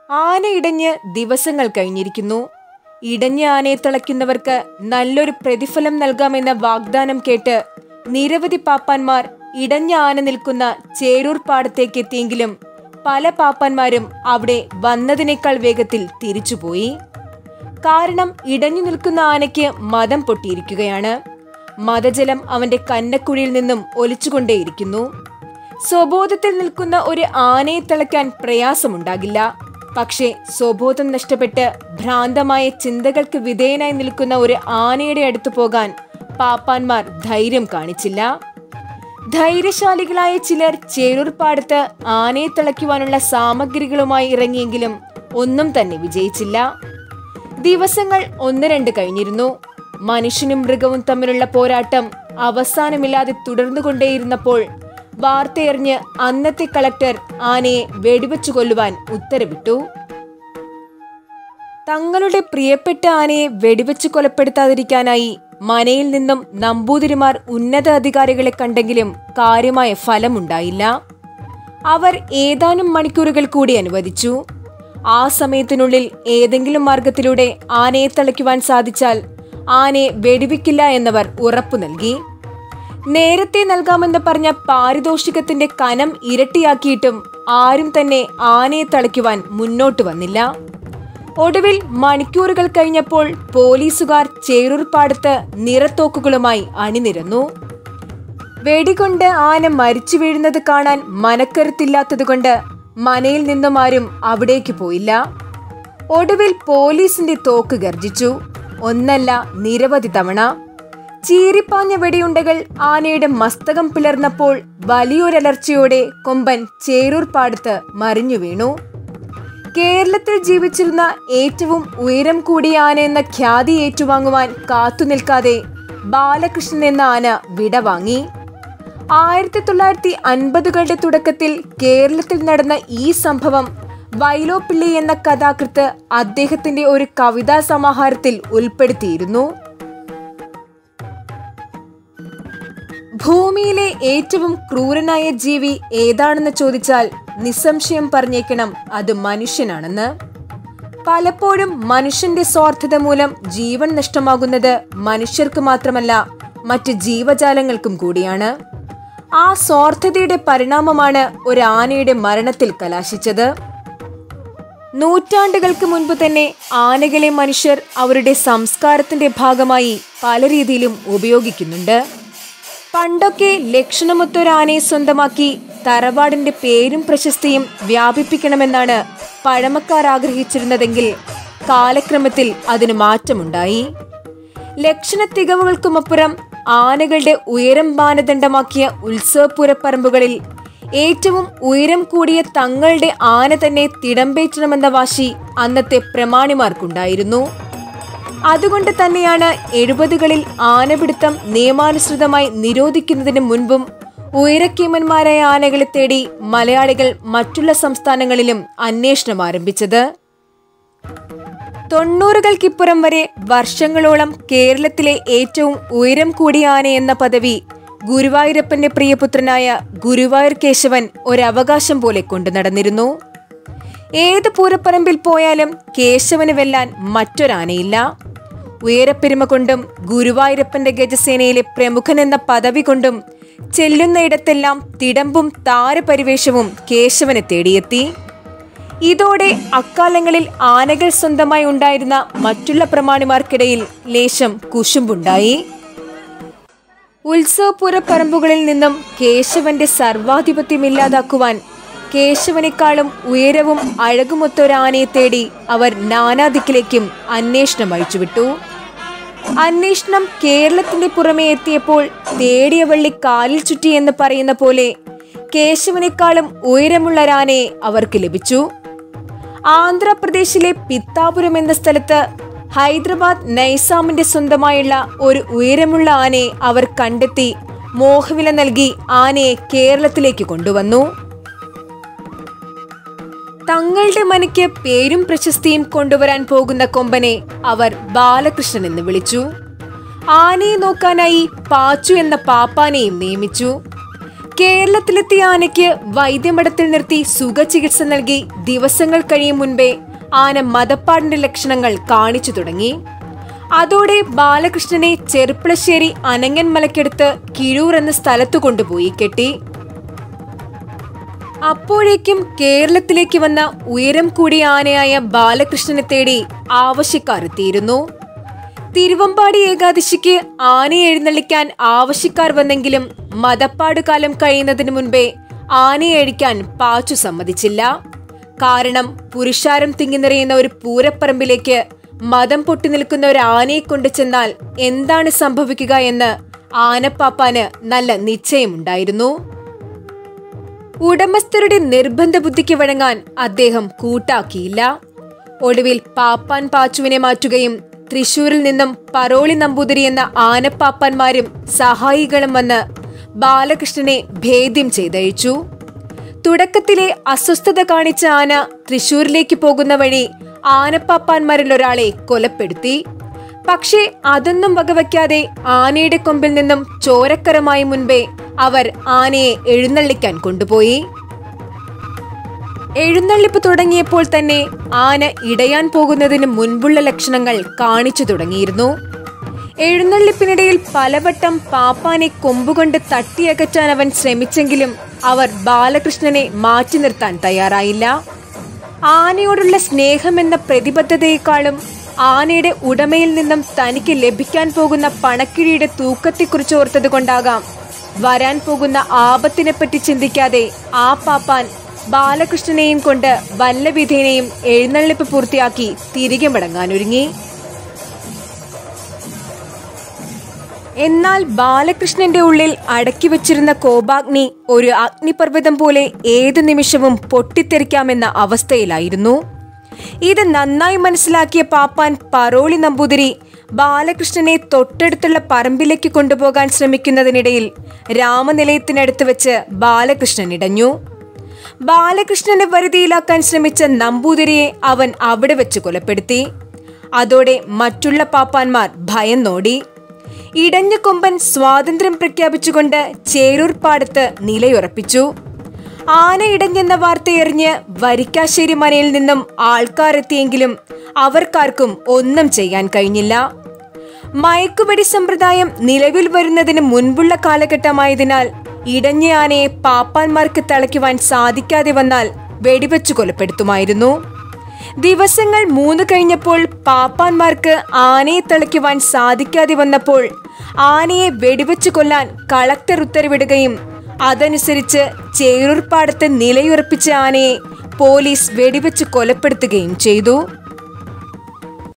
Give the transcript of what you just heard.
ആന ഇടഞ്ഞ് ദിവസങ്ങൾ കഴിഞ്ഞിരിക്കുന്നു ഇടഞ്ഞ ആനയെ തിളയ്ക്കുന്നവർക്ക് നല്ലൊരു പ്രതിഫലം നൽകാമെന്ന വാഗ്ദാനം കേട്ട് നിരവധി പാപ്പാന്മാർ ഇടഞ്ഞ ആന നിൽക്കുന്ന ചേരൂർ പാടത്തേക്ക് എത്തിയെങ്കിലും പല പാപ്പാന്മാരും അവിടെ വന്നതിനേക്കാൾ വേഗത്തിൽ തിരിച്ചുപോയി കാരണം ഇടഞ്ഞു നിൽക്കുന്ന ആനയ്ക്ക് മതം പൊട്ടിയിരിക്കുകയാണ് മതജലം അവന്റെ കന്നക്കുഴിയിൽ നിന്നും ഒലിച്ചുകൊണ്ടേയിരിക്കുന്നു സ്വബോധത്തിൽ നിൽക്കുന്ന ഒരു ആനയെ തിളയ്ക്കാൻ പ്രയാസമുണ്ടാകില്ല പക്ഷേ സ്വബോധം നഷ്ടപ്പെട്ട് ഭ്രാന്തമായ ചിന്തകൾക്ക് വിധേയനായി നിൽക്കുന്ന ഒരു ആനയുടെ അടുത്ത് പോകാൻ പാപ്പാന്മാർ ധൈര്യം കാണിച്ചില്ല ധൈര്യശാലികളായ ചിലർ ചേരൂർ പാടത്ത് ആനയെ തിളയ്ക്കുവാനുള്ള സാമഗ്രികളുമായി ഇറങ്ങിയെങ്കിലും ഒന്നും തന്നെ വിജയിച്ചില്ല ദിവസങ്ങൾ ഒന്ന് രണ്ട് കഴിഞ്ഞിരുന്നു മനുഷ്യനും മൃഗവും തമ്മിലുള്ള പോരാട്ടം അവസാനമില്ലാതെ തുടർന്നുകൊണ്ടേയിരുന്നപ്പോൾ വാർത്തയറിഞ്ഞ് അന്നത്തെ കളക്ടർ ആനയെ വെടിവെച്ചു കൊല്ലുവാൻ ഉത്തരവിട്ടു തങ്ങളുടെ പ്രിയപ്പെട്ട ആനയെ വെടിവെച്ച് കൊലപ്പെടുത്താതിരിക്കാനായി മനയിൽ നിന്നും നമ്പൂതിരിമാർ ഉന്നത അധികാരികളെ കണ്ടെങ്കിലും കാര്യമായ ഫലമുണ്ടായില്ല അവർ ഏതാനും മണിക്കൂറുകൾ കൂടി അനുവദിച്ചു ആ സമയത്തിനുള്ളിൽ ഏതെങ്കിലും മാർഗത്തിലൂടെ ആനയെ തളയ്ക്കുവാൻ സാധിച്ചാൽ ആനയെ വെടിവെക്കില്ല എന്നവർ ഉറപ്പു നൽകി നേരത്തെ നൽകാമെന്ന് പറഞ്ഞ പാരിതോഷികത്തിന്റെ കനം ഇരട്ടിയാക്കിയിട്ടും ആരും തന്നെ ആനയെ തളയ്ക്കുവാൻ മുന്നോട്ട് വന്നില്ല ഒടുവിൽ മണിക്കൂറുകൾ കഴിഞ്ഞപ്പോൾ പോലീസുകാർ ചേരൂർ പാടത്ത് നിറത്തോക്കുകളുമായി അണിനിരന്നു വെടികൊണ്ട് ആന മരിച്ചു വീഴുന്നത് കാണാൻ മനക്കരുത്തില്ലാത്തതുകൊണ്ട് മനയിൽ നിന്നും ആരും അവിടേക്ക് പോയില്ല ഒടുവിൽ പോലീസിന്റെ തോക്ക് ഗർജിച്ചു ഒന്നല്ല നിരവധി തവണ ചീറിപ്പാഞ്ഞ വെടിയുണ്ടകൾ ആനയുടെ മസ്തകം പിളർന്നപ്പോൾ വലിയൊരലർച്ചയോടെ കൊമ്പൻ ചേരൂർ പാടത്ത് മറിഞ്ഞു വീണു കേരളത്തിൽ ജീവിച്ചിരുന്ന ഏറ്റവും ഉയരം കൂടിയ ആന എന്ന ഖ്യാതി ഏറ്റുവാങ്ങുവാൻ കാത്തുനിൽക്കാതെ ബാലകൃഷ്ണൻ എന്ന ആന വിടവാങ്ങി ആയിരത്തി തൊള്ളായിരത്തി അൻപതുകളുടെ തുടക്കത്തിൽ കേരളത്തിൽ നടന്ന ഈ സംഭവം വൈലോപ്പിള്ളി എന്ന കഥാകൃത്ത് അദ്ദേഹത്തിന്റെ ഒരു കവിതാ സമാഹാരത്തിൽ ഉൾപ്പെടുത്തിയിരുന്നു ഭൂമിയിലെ ഏറ്റവും ക്രൂരനായ ജീവി ഏതാണെന്ന് ചോദിച്ചാൽ നിസ്സംശയം പറഞ്ഞേക്കണം അത് മനുഷ്യനാണെന്ന് പലപ്പോഴും മനുഷ്യന്റെ സ്വാർത്ഥത മൂലം ജീവൻ നഷ്ടമാകുന്നത് മനുഷ്യർക്ക് മാത്രമല്ല മറ്റ് ജീവജാലങ്ങൾക്കും കൂടിയാണ് ആ സ്വാർത്ഥതയുടെ പരിണാമമാണ് ഒരു ആനയുടെ മരണത്തിൽ കലാശിച്ചത് നൂറ്റാണ്ടുകൾക്ക് മുൻപ് തന്നെ ആനകളെ മനുഷ്യർ അവരുടെ സംസ്കാരത്തിന്റെ ഭാഗമായി പല രീതിയിലും ഉപയോഗിക്കുന്നുണ്ട് പണ്ടൊക്കെ ലക്ഷണമൊത്തൊരാനയെ സ്വന്തമാക്കി തറവാടിന്റെ പേരും പ്രശസ്തിയും വ്യാപിപ്പിക്കണമെന്നാണ് പഴമക്കാർ ആഗ്രഹിച്ചിരുന്നതെങ്കിൽ കാലക്രമത്തിൽ അതിന് മാറ്റമുണ്ടായി ലക്ഷണ തികവുകൾക്കുമപ്പുറം ആനകളുടെ ഉയരം മാനദണ്ഡമാക്കിയ ഉത്സവപൂരപ്പറമ്പുകളിൽ ഏറ്റവും ഉയരം കൂടിയ തങ്ങളുടെ ആന തന്നെ തിടമ്പേറ്റണമെന്ന വാശി അന്നത്തെ പ്രമാണിമാർക്കുണ്ടായിരുന്നു അതുകൊണ്ട് തന്നെയാണ് എഴുപതുകളിൽ ആനപിടുത്തം നിയമാനുസൃതമായി നിരോധിക്കുന്നതിന് മുൻപും ഉയരക്കേമന്മാരായ ആനകളെ തേടി മലയാളികൾ മറ്റുള്ള സംസ്ഥാനങ്ങളിലും അന്വേഷണം ആരംഭിച്ചത് തൊണ്ണൂറുകൾക്കിപ്പുറം വരെ വർഷങ്ങളോളം കേരളത്തിലെ ഏറ്റവും ഉയരം കൂടിയ ആന എന്ന പദവി ഗുരുവായൂരപ്പന്റെ പ്രിയപുത്രനായ ഗുരുവായൂർ കേശവൻ ഒരവകാശം പോലെ കൊണ്ടു നടന്നിരുന്നു ഏത് പൂരപ്പറമ്പിൽ പോയാലും കേശവന് വെല്ലാൻ മറ്റൊരാനയില്ല ഉയരപ്പെരുമ കൊണ്ടും ഗുരുവായൂരപ്പന്റെ ഗജസേനയിലെ പ്രമുഖൻ എന്ന പദവി കൊണ്ടും ചെല്ലുന്നയിടത്തെല്ലാം തിടമ്പും താരപരിവേഷവും കേശവനെ തേടിയെത്തി ഇതോടെ അക്കാലങ്ങളിൽ ആനകൾ സ്വന്തമായി ഉണ്ടായിരുന്ന മറ്റുള്ള പ്രമാണിമാർക്കിടയിൽ ലേശം കുശുമ്പുണ്ടായി ഉത്സവപുരപ്പറമ്പുകളിൽ നിന്നും കേശവന്റെ സർവാധിപത്യം ഇല്ലാതാക്കുവാൻ കേശവനേക്കാളും ഉയരവും അഴകുമൊത്തൊരാനയെ തേടി അവർ നാനാദിക്കിലേക്കും അന്വേഷണം അയച്ചുവിട്ടു അന്വേഷണം കേരളത്തിന്റെ പുറമെ എത്തിയപ്പോൾ തേടിയ വള്ളി കാലിൽ ചുറ്റി എന്ന് പറയുന്ന പോലെ കേശവനേക്കാളും ഉയരമുള്ള ഒരാനയെ അവർക്ക് ലഭിച്ചു ആന്ധ്രാപ്രദേശിലെ പിത്താപുരം എന്ന സ്ഥലത്ത് ഹൈദരാബാദ് നൈസാമിന്റെ സ്വന്തമായുള്ള ഒരു ഉയരമുള്ള ആനയെ അവർ കണ്ടെത്തി മോഹവില നൽകി ആനയെ കേരളത്തിലേക്ക് കൊണ്ടുവന്നു തങ്ങളുടെ മനയ്ക്ക് പേരും പ്രശസ്തിയും കൊണ്ടുവരാൻ പോകുന്ന കൊമ്പനെ അവർ ബാലകൃഷ്ണൻ എന്ന് വിളിച്ചു ആനയെ നോക്കാനായി പാച്ചു എന്ന പാപ്പാനെയും നിയമിച്ചു കേരളത്തിലെത്തിയ ആനയ്ക്ക് വൈദ്യമഠത്തിൽ നിർത്തി സുഖചികിത്സ നൽകി ദിവസങ്ങൾ കഴിയും മുൻപേ ആന മതപ്പാടിന്റെ ലക്ഷണങ്ങൾ കാണിച്ചു തുടങ്ങി അതോടെ ബാലകൃഷ്ണനെ ചെറുപ്പളശ്ശേരി അനങ്ങൻ മലക്കെടുത്ത് കിഴൂർ എന്ന സ്ഥലത്തു കൊണ്ടുപോയി കെട്ടി അപ്പോഴേക്കും കേരളത്തിലേക്ക് വന്ന ഉയരം കൂടിയ ആനയായ ബാലകൃഷ്ണനെ തേടി ആവശ്യക്കാർ എത്തിയിരുന്നു തിരുവമ്പാടി ഏകാദശിക്ക് ആനയെ എഴുന്നള്ളിക്കാൻ ആവശ്യക്കാർ വന്നെങ്കിലും മതപ്പാട് കാലം കഴിയുന്നതിന് മുൻപേ ആനയെ അഴിക്കാൻ പാച്ചു സമ്മതിച്ചില്ല കാരണം പുരുഷാരം തിങ്ങി നിറയുന്ന ഒരു പൂരപ്പറമ്പിലേക്ക് മതം പൊട്ടി നിൽക്കുന്ന ഒരു ആനയെ കൊണ്ടു ചെന്നാൽ എന്താണ് സംഭവിക്കുക എന്ന് ആനപ്പാപ്പാന് നല്ല നിശ്ചയമുണ്ടായിരുന്നു ഉടമസ്ഥരുടെ നിർബന്ധ ബുദ്ധിക്ക് വഴങ്ങാൻ അദ്ദേഹം കൂട്ടാക്കിയില്ല ഒടുവിൽ പാപ്പാൻ പാച്ചുവിനെ മാറ്റുകയും തൃശൂരിൽ നിന്നും പറോളി നമ്പൂതിരി എന്ന ആനപ്പാപ്പാന്മാരും സഹായികളും വന്ന് ബാലകൃഷ്ണനെ ഭേദ്യം ചെയ്തയച്ചു തുടക്കത്തിലെ അസ്വസ്ഥത കാണിച്ച ആന തൃശൂരിലേക്ക് പോകുന്ന വഴി ആനപ്പാപ്പാന്മാരിൽ ഒരാളെ കൊലപ്പെടുത്തി പക്ഷേ അതൊന്നും വകവയ്ക്കാതെ ആനയുടെ കൊമ്പിൽ നിന്നും ചോരക്കരമായി മുൻപേ അവർ ആനയെ എഴുന്നള്ളിക്കാൻ കൊണ്ടുപോയി എഴുന്നള്ളിപ്പ് തുടങ്ങിയപ്പോൾ തന്നെ ആന ഇടയാൻ പോകുന്നതിന് മുൻപുള്ള ലക്ഷണങ്ങൾ കാണിച്ചു തുടങ്ങിയിരുന്നു എഴുന്നള്ളിപ്പിനിടയിൽ പലവട്ടം പാപ്പാനെ കൊമ്പുകൊണ്ട് തട്ടിയകറ്റാൻ അവൻ ശ്രമിച്ചെങ്കിലും അവർ ബാലകൃഷ്ണനെ മാറ്റി നിർത്താൻ തയ്യാറായില്ല ആനയോടുള്ള സ്നേഹമെന്ന പ്രതിബദ്ധതയെക്കാളും ആനയുടെ ഉടമയിൽ നിന്നും തനിക്ക് ലഭിക്കാൻ പോകുന്ന പണക്കിഴിയുടെ തൂക്കത്തെക്കുറിച്ച് ഓർത്തത് കൊണ്ടാകാം വരാൻ പോകുന്ന ആപത്തിനെപ്പറ്റി ചിന്തിക്കാതെ ആ പാപ്പാൻ ബാലകൃഷ്ണനെയും കൊണ്ട് വല്ലവിധേനയും എഴുന്നള്ളിപ്പ് പൂർത്തിയാക്കി തിരികെ മടങ്ങാനൊരുങ്ങി എന്നാൽ ബാലകൃഷ്ണന്റെ ഉള്ളിൽ അടക്കി വച്ചിരുന്ന കോപാഗ്നി ഒരു അഗ്നിപർവ്വതം പോലെ ഏതു നിമിഷവും പൊട്ടിത്തെറിക്കാമെന്ന അവസ്ഥയിലായിരുന്നു ഇത് നന്നായി മനസ്സിലാക്കിയ പാപ്പാൻ പറോളി നമ്പൂതിരി ബാലകൃഷ്ണനെ തൊട്ടടുത്തുള്ള പറമ്പിലേക്ക് കൊണ്ടുപോകാൻ ശ്രമിക്കുന്നതിനിടയിൽ രാമനിലയത്തിനടുത്ത് വെച്ച് ബാലകൃഷ്ണൻ ഇടഞ്ഞു ബാലകൃഷ്ണനെ വരുതിയിലാക്കാൻ ശ്രമിച്ച നമ്പൂതിരിയെ അവൻ അവിടെ വെച്ച് കൊലപ്പെടുത്തി അതോടെ മറ്റുള്ള പാപ്പാന്മാർ ഭയന്നോടി ഇടഞ്ഞ കൊമ്പൻ സ്വാതന്ത്ര്യം പ്രഖ്യാപിച്ചുകൊണ്ട് ചേരൂർ പാടത്ത് നിലയുറപ്പിച്ചു ആന ഇടഞ്ഞെന്ന വാർത്തയെറിഞ്ഞ് വരിക്കാശ്ശേരി മനയിൽ നിന്നും ആൾക്കാരെത്തിയെങ്കിലും അവർക്കാർക്കും ഒന്നും ചെയ്യാൻ കഴിഞ്ഞില്ല മയക്കുവെടി സമ്പ്രദായം നിലവിൽ വരുന്നതിന് മുൻപുള്ള കാലഘട്ടമായതിനാൽ ഇടഞ്ഞ ആനയെ പാപ്പാന്മാർക്ക് തളയ്ക്കുവാൻ സാധിക്കാതെ വന്നാൽ വെടിവെച്ചു കൊലപ്പെടുത്തുമായിരുന്നു ദിവസങ്ങൾ മൂന്ന് കഴിഞ്ഞപ്പോൾ പാപ്പാന്മാർക്ക് ആനയെ തളയ്ക്കുവാൻ സാധിക്കാതെ വന്നപ്പോൾ ആനയെ വെടിവെച്ചു കൊല്ലാൻ കളക്ടർ ഉത്തരവിടുകയും അതനുസരിച്ച് ചേരൂർപ്പാടത്ത് നിലയുറപ്പിച്ച ആനയെ പോലീസ് വെടിവെച്ച് കൊലപ്പെടുത്തുകയും ചെയ്തു